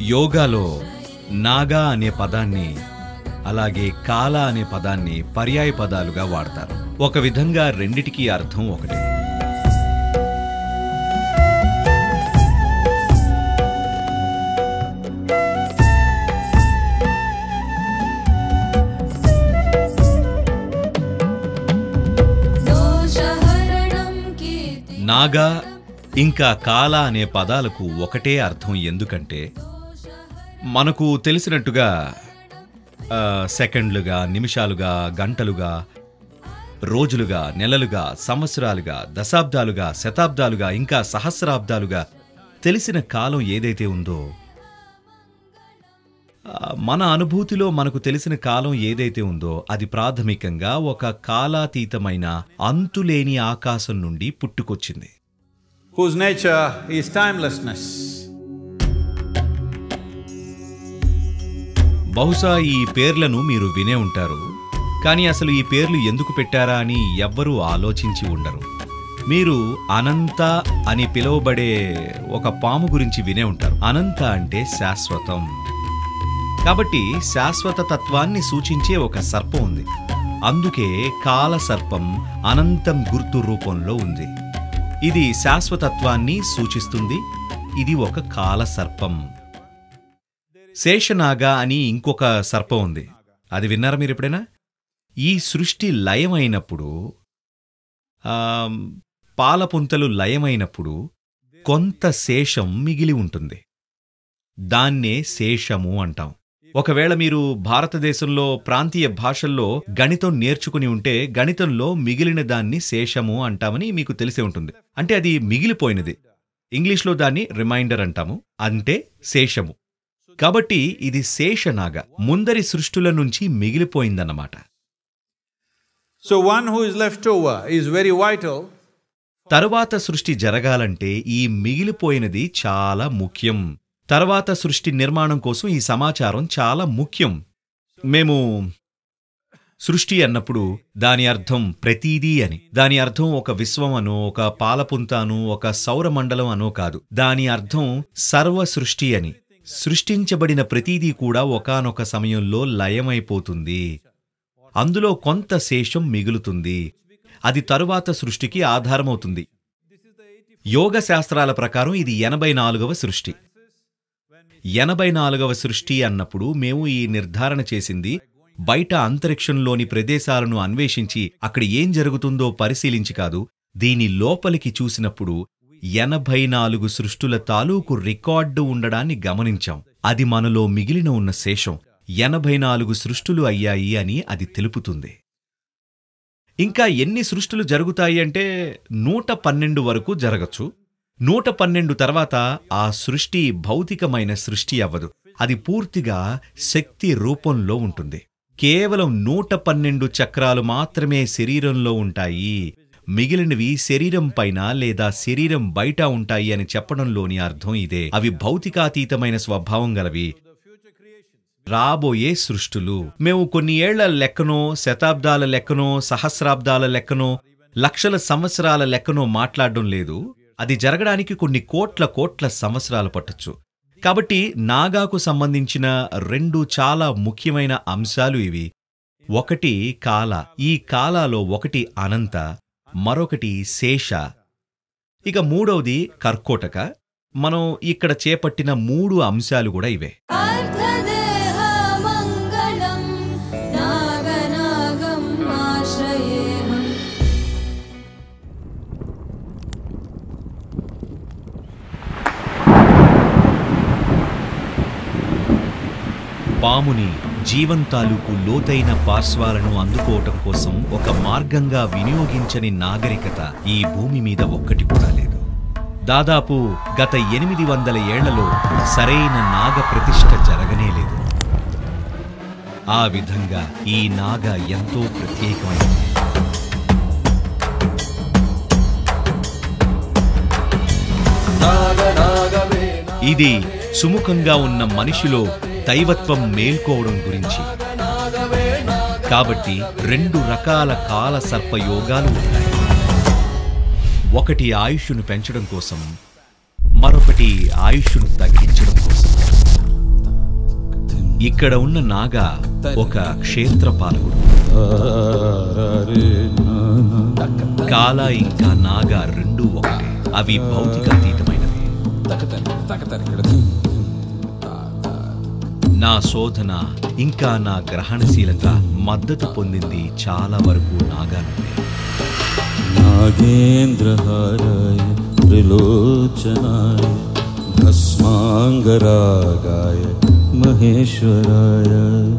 యోగాలో నాగా అనే పదాన్ని అలాగే కాల అనే పదాన్ని పర్యాయ పదాలుగా వాడతారు ఒక విధంగా రెండిటికీ అర్థం ఒకటే दोषहरणं कीर्ति నాగా ఇంకా కాల అనే పదాలకు ఒకటే అర్థం ఎందుకంటే మనకు తెలిసినట్టుగా ఆ, సెకండ్లుగా నిమిషాలుగా గంటలుగా రోజులుగా నెలలుగా సంవత్సరాలుగా దశాబ్దాలుగా శతాబ్దాలుగా ఇంకా సహస్రాబ్దాలుగా తెలిసిన కాలం ఏదైతే ఉందో ఆ, మన అనుభూతిలో మనకు తెలిసిన కాలం ఏదైతే ఉందో అది ప్రాథమికంగా ఒక కాలాతీతమైన అంతులేని ఆకాశం నుండి పుట్టుకొచ్చింది whose nature is timelessness. బహుశా ఈ పేర్లను మీరు వినే ఉంటారు కానీ అసలు ఈ పేర్లు ఎందుకు పెట్టారా అని ఎవ్వరూ ఆలోచించి ఉండరు మీరు అనంత అని పిలువబడే ఒక పాము గురించి వినే ఉంటారు అనంత అంటే శాశ్వతం కాబట్టి శాశ్వత తత్వాన్ని సూచించే ఒక సర్పం ఉంది అందుకే కాల సర్పం అనంతం గుర్తు రూపంలో ఉంది ఇది శాశ్వతత్వాన్ని సూచిస్తుంది ఇది ఒక కాల సర్పం శేషనాగ అని ఇంకొక సర్పం ఉంది అది విన్నారా మీరు ఎప్పుడైనా ఈ సృష్టి లయమైనప్పుడు ఆ, పాలపుంతలు లయమైనప్పుడు కొంత శేషం మిగిలి ఉంటుంది దాన్నే శేషము అంటాం ఒకవేళ మీరు భారతదేశంలో ప్రాంతీయ భాషల్లో గణితం నేర్చుకుని ఉంటే గణితంలో మిగిలిన దాన్ని శేషము అంటామని మీకు తెలిసే ఉంటుంది అంటే అది మిగిలిపోయినది ఇంగ్లీష్లో దాన్ని రిమైండర్ అంటాము అంటే శేషము కాబట్టి ఇది శేషనాగ ముందరి సృష్టుల నుంచి మిగిలిపోయిందన్నమాట So one who is left over is very vital తరువాత సృష్టి జరగాలంటే ఈ మిగిలిపోయినది చాలా ముఖ్యం తర్వాత సృష్టి నిర్మాణం కోసం ఈ సమాచారం చాలా ముఖ్యం మేము సృష్టి అన్నప్పుడు దాని అర్థం ప్రతీదీ అని దాని అర్థం ఒక విశ్వం అనో ఒక పాలపుంత అను ఒక సౌరమండలం అనో కాదు దాని అర్థం సర్వ సృష్టి అని సృష్టించబడిన ప్రతీదీ కూడా ఒకానొక సమయంలో లయమైపోతుంది అందులో కొంత శేషం మిగులుతుంది అది తరువాత సృష్టికి ఆధారమవుతుంది యోగ శాస్త్రాల ప్రకారం ఇది ఎనభై నాలుగవ సృష్టి ఎనభై నాలుగవ సృష్టి అన్నప్పుడు మేము ఈ నిర్ధారణ చేసింది బయట అంతరిక్షంలోని ప్రదేశాలను అన్వేషించి అక్కడ ఏం జరుగుతుందో పరిశీలించి కాదు దీని లోపలికి చూసినప్పుడు ఎనభై నాలుగు సృష్టుల తాలూకు రికార్డు ఉండడాన్ని గమనించాం అది మనలో మిగిలిన ఉన్న శేషం ఎనభై నాలుగు సృష్టులు అయ్యాయి అని అది తెలుపుతుంది ఇంకా ఎన్ని సృష్టులు జరుగుతాయి అంటే నూట పన్నెండు వరకు జరగచ్చు నూట పన్నెండు తర్వాత ఆ సృష్టి భౌతికమైన సృష్టి అవ్వదు అది పూర్తిగా శక్తి రూపంలో ఉంటుంది కేవలం నూట పన్నెండు చక్రాలు మాత్రమే శరీరంలో ఉంటాయి మిగిలినవి శరీరం పైన లేదా శరీరం బయట ఉంటాయి అని చెప్పడంలోని అర్థం ఇదే అవి భౌతికాతీతమైన స్వభావం గలవి రాబోయే సృష్టులు మేము కొన్ని ఏళ్ల లెక్కనో శతాబ్దాల లెక్కనో సహస్రాబ్దాల లెక్కనో లక్షల సంవత్సరాల లెక్కనో మాట్లాడడం లేదు అది జరగడానికి కొన్ని కోట్ల కోట్ల సంవత్సరాలు పట్టొచ్చు కాబట్టి నాగాకు సంబంధించిన రెండు చాలా ముఖ్యమైన అంశాలు ఇవి ఒకటి కాల ఈ కాలాలో ఒకటి అనంత మరొకటి శేష ఇక మూడవది కర్కోటక మనం ఇక్కడ చేపట్టిన మూడు అంశాలు కూడా ఇవే अर्धदेहमङ्गलं नागनागम् आश्रयेऽहम् పాముని జీవం తాలూకు లోతైన పార్శ్వాలను అందుకోవటం కోసం ఒక మార్గంగా వినియోగించని నాగరికత ఈ భూమి మీద ఒక్కటి కూడా లేదు దాదాపు గత ఎనిమిది వందల ఏళ్లలో సరైన నాగ ప్రతిష్ఠ జరగనే లేదు ఆ విధంగా ఈ నాగ ఎంతో ప్రత్యేకమైనది ఇది సుముఖంగా ఉన్న మనిషిలో దైవత్వం మేల్కోవడం గురించి కాబట్టి రెండు రకాల కాల సర్ప యోగాలు ఉన్నాయి ఒకటి ఆయుష్ను పెంచడం కోసం మరొకటి ఆయుష్ను తగ్గించడం కోసం ఇక్కడ ఉన్న నాగా ఒక క్షేత్రపాలకుడు కాల ఇంకా నాగా రెండు ఒకటే అవి భౌతిక అతీతమైనవి నా శోధన ఇంకా నా గ్రహణశీలత మద్దతు పొందింది చాలా వరకు నాగా నుండి नागेन्द्रहाराय त्रिलोचनाय भस्माङ्गरागाय महेश्वराय